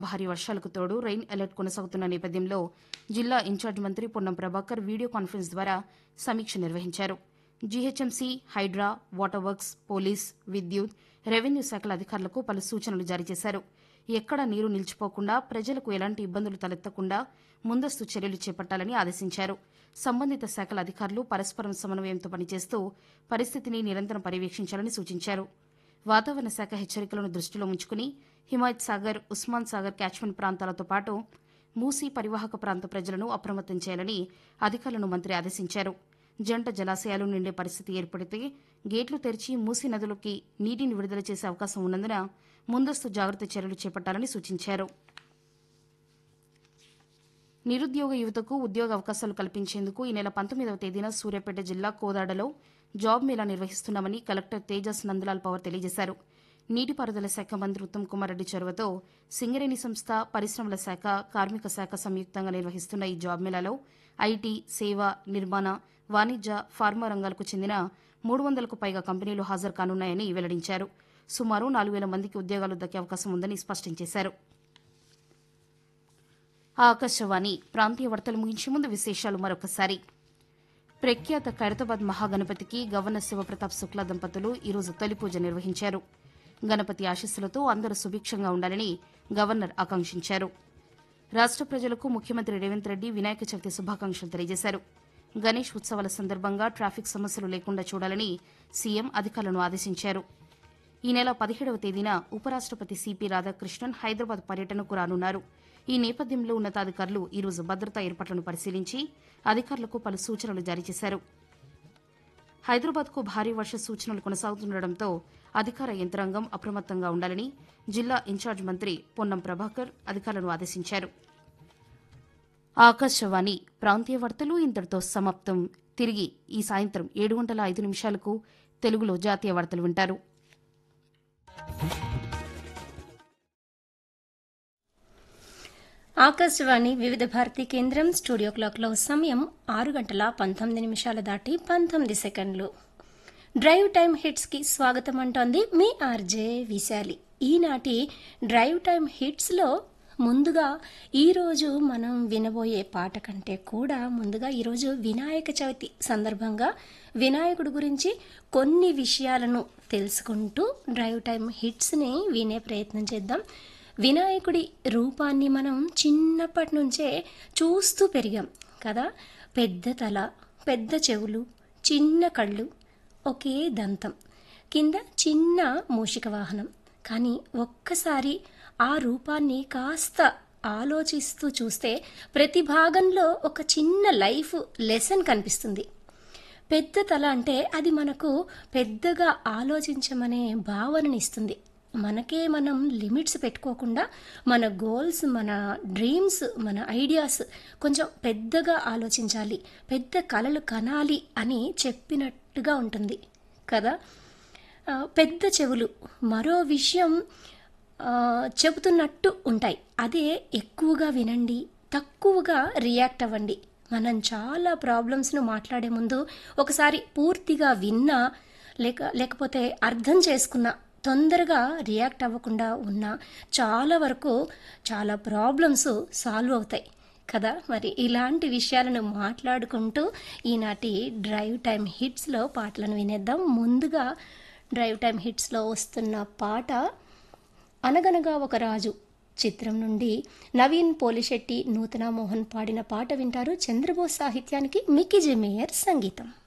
భారీ వర్షాలకు తోడు రెయిన్ అలర్ట్ కొనసాగుతున్న నేపథ్యంలో జిల్లా ఇన్ఛార్జ్ మంత్రి పొన్నం ప్రభాకర్ వీడియో కాన్ఫరెన్స్ ద్వారా సమీక్ష నిర్వహించారు GHMC Hydraa water works police విద్యుత్ రెవెన్యూ శాఖల అధికారులకు పలు సూచనలు జారీ చేశారు ఎక్కడా నీరు నిలిచిపోకుండా ప్రజలకు ఎలాంటి ఇబ్బందులు తలెత్తకుండా ముందస్తు చర్యలు చేపట్టాలని ఆదేశించారు సంబంధిత శాఖల అధికారులు పరస్పరం సమన్వయంతో పనిచేస్తూ పరిస్థితిని నిరంతరం పర్యవేక్షించాలని సూచించారు వాతావరణ శాఖ హెచ్చరికలను దృష్టిలో ఉంచుకుని హిమాయత్ సాగర్ ఉస్మాన్ సాగర్ క్యాచ్మెంట్ ప్రాంతాలతో పాటు మూసీ పరివాహక ప్రాంత ప్రజలను అప్రమత్తం చేయాలని అధికారులను మంత్రి ఆదేశించారు జంట జలాశయాలు నిండే పరిస్థితి ఏర్పడితే గేట్లు తెరిచి మూసీ నదులకి నీటిని విడుదల చేసే అవకాశం ఉన్నందున ముందస్తు జాగ్రత్త చర్యలు చేపట్టాలని సూచించారు నిరుద్యోగ యువతకు ఉద్యోగ అవకాశాలు కల్పించేందుకు ఈ నెల పంతొమ్మిదవ తేదీన సూర్యాపేట జిల్లా కోదాడలో జాబ్ మేళా నిర్వహిస్తున్నామని కలెక్టర్ తేజస్ నందలాల్ పవర్ తెలియజేశారు నీటిపారుదల శాఖ మంత్రి ఉత్తమ్ కుమార్ రెడ్డి చొరవతో సింగరేణి సంస్థ పరిశ్రమల శాఖ కార్మిక శాఖ సంయుక్తంగా నిర్వహిస్తున్న ఈ జాబ్ మేళాలో ఐటీ సేవ నిర్మాణ వాణిజ్య ఫార్మా రంగాలకు చెందిన మూడు వందలకు పైగా కంపెనీలు హాజరు కానున్నాయని వెల్లడించారు సుమారు నాలుగు వేల మందికి ఉద్యోగాలు దక్కే అవకాశం ఉందని స్పష్టం చేశారు ఆకాశవాణి ప్రాంతీయ వార్తలు ముగించే ముందు విశేషాలు మరొకసారి ప్రఖ్యాత ఖైరతాబాద్ మహాగణపతికి గవర్నర్ శివప్రతాప్ శుక్లా దంపతులు ఈరోజు తొలి పూజ నిర్వహించారు గణపతి ఆశీస్సులతో అందరూ సుభిక్షంగా ఉండాలని గవర్నర్ ఆకాంక్షించారు రాష్ట ప్రజలకు ముఖ్యమంత్రి రేవంత్ రెడ్డి వినాయక చవితి శుభాకాంక్షలు తెలియజేశారు గణేష్ ఉత్సవాల సందర్భంగా ట్రాఫిక్ సమస్యలు లేకుండా చూడాలని సీఎం అధికారులను ఆదేశించారు ఈ నెల పదిహేడవ తేదీన ఉపరాష్టపతి సిపి రాధాకృష్ణన్ హైదరాబాద్ పర్యటనకు రానున్నారు ఈ నేపథ్యంలో ఉన్నతాధికారులు ఈరోజు భద్రతా ఏర్పాట్లను పరిశీలించి అధికారులకు పలు సూచనలు జారీ చేశారు హైదరాబాద్కు భారీ వర్ష సూచనలు కొనసాగుతుండటంతో అధికార యంత్రాంగం అప్రమత్తంగా ఉండాలని జిల్లా ఇన్ఛార్జ్ మంత్రి పొన్నం ప్రభాకర్ అధికారులను ఆదేశించారు ఆకాశవాణి ప్రాంతీయ వార్తలు ఇంతటితో సమాప్తం తిరిగి ఈ సాయంత్రం ఏడు గంటల ఐదు నిమిషాలకు తెలుగులో జాతీయ వార్తలు వింటారు ఆకాశవాణి వివిధ భారతి కేంద్రం స్టూడియో క్లాక్లో సమయం ఆరు గంటల పంతొమ్మిది నిమిషాలు దాటి పంతొమ్మిది సెకండ్లు డ్రైవ్ టైం హిట్స్కి స్వాగతం అంటోంది మీ ఆర్జే విశాలి ఈనాటి డ్రైవ్ టైం హిట్స్లో ముందుగా ఈరోజు మనం వినబోయే పాట కంటే కూడా ముందుగా ఈరోజు వినాయక చవితి సందర్భంగా వినాయకుడి గురించి కొన్ని విషయాలను తెలుసుకుంటూ డ్రైవ్ టైం హిట్స్ని వినే ప్రయత్నం చేద్దాం వినాయకుడి రూపాన్ని మనం చిన్నప్పటి నుంచే చూస్తూ పెరిగాం కదా పెద్ద తల పెద్ద చెవులు చిన్న కళ్ళు ఒకే దంతం కింద చిన్న మూషిక వాహనం కానీ ఒక్కసారి ఆ రూపాన్ని కాస్త ఆలోచిస్తూ చూస్తే ప్రతి భాగంలో ఒక చిన్న లైఫ్ లెసన్ కనిపిస్తుంది పెద్ద తల అంటే అది మనకు పెద్దగా ఆలోచించమనే భావనని ఇస్తుంది మనకే మనం లిమిట్స్ పెట్టుకోకుండా మన గోల్స్ మన డ్రీమ్స్ మన ఐడియాస్ కొంచెం పెద్దగా ఆలోచించాలి పెద్ద కలలు కనాలి అని చెప్పినట్టుగా ఉంటుంది కదా పెద్ద చెవులు మరో విషయం చెబుతున్నట్టు ఉంటాయి అదే ఎక్కువగా వినండి తక్కువగా రియాక్ట్ అవ్వండి మనం చాలా ప్రాబ్లమ్స్ను మాట్లాడే ముందు ఒకసారి పూర్తిగా విన్నా లేక లేకపోతే అర్థం చేసుకున్నా తొందరగా రియాక్ట్ అవ్వకుండా ఉన్న చాలా వరకు చాలా ప్రాబ్లమ్స్ సాల్వ్ అవుతాయి కదా మరి ఇలాంటి విషయాలను మాట్లాడుకుంటూ ఈనాటి డ్రైవ్ టైం హిట్స్లో పాటలను వినేద్దాం ముందుగా డ్రైవ్ టైం హిట్స్లో వస్తున్న పాట అనగనగా ఒక రాజు చిత్రం నుండి నవీన్ పోలిశెట్టి నూతన మోహన్ పాడిన పాట వింటారు చంద్రబోస్ సాహిత్యానికి మిక్కీ జెమేయర్ సంగీతం